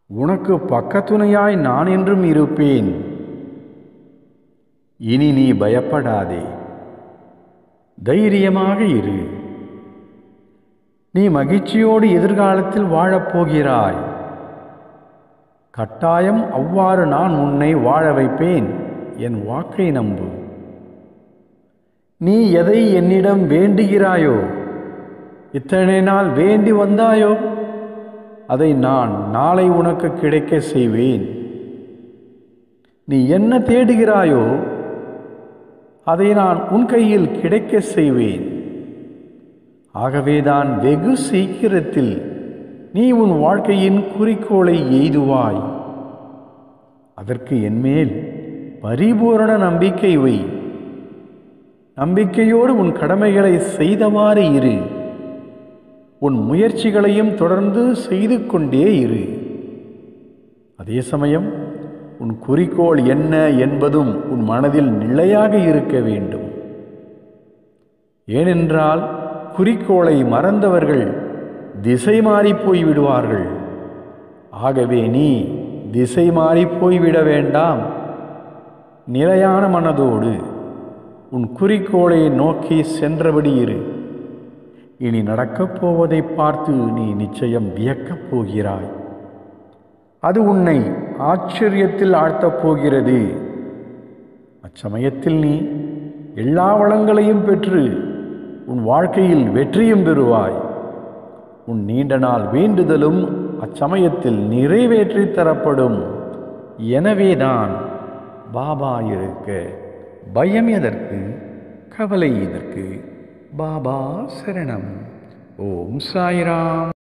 உனக்கு பக்கத்துணையாய் நான் என்றும் இருப்பேன் இனி நீ பயப்படாதே தைரியமாக இரு நீ மகிழ்ச்சியோடு எதிர்காலத்தில் வாழப்போகிறாய் கட்டாயம் அவ்வாறு நான் உன்னை வாழ வைப்பேன் என் வாக்கை நம்பு நீ எதை என்னிடம் வேண்டுகிறாயோ இத்தனை நாள் வேண்டி வந்தாயோ அதை நான் நாளை உனக்கு கிடைக்க செய்வேன் நீ என்ன தேடுகிறாயோ அதை நான் உன் கையில் கிடைக்க செய்வேன் ஆகவேதான் வெகு சீக்கிரத்தில் நீ உன் வாழ்க்கையின் குறிக்கோளை எய்துவாய் அதற்கு என்மேல் பரிபூரண நம்பிக்கை வை நம்பிக்கையோடு உன் கடமைகளை செய்தவாறு இரு உன் முயற்சிகளையும் தொடர்ந்து செய்து கொண்டே இரு அதே சமயம் உன் குறிக்கோள் என்ன என்பதும் உன் மனதில் நிலையாக இருக்க வேண்டும் ஏனென்றால் குறிக்கோளை மறந்தவர்கள் திசை மாறி போய்விடுவார்கள் ஆகவே நீ திசை மாறி போய்விட வேண்டாம் நிலையான மனதோடு உன் குறிக்கோளை நோக்கி சென்றபடி இரு இனி நடக்கப் போவதை பார்த்து நீ நிச்சயம் வியக்கப் போகிறாய் அது உன்னை ஆச்சரியத்தில் ஆழ்த்தப் போகிறது அச்சமயத்தில் நீ எல்லா வளங்களையும் பெற்று உன் வாழ்க்கையில் வெற்றியும் பெறுவாய் உன் நீண்ட நாள் வேண்டுதலும் அச்சமயத்தில் நிறைவேற்றி தரப்படும் எனவேதான் பாபா இருக்க பயம் எதற்கு கவலை எதற்கு பாபா சரணம் ஓம் சாய்ராம்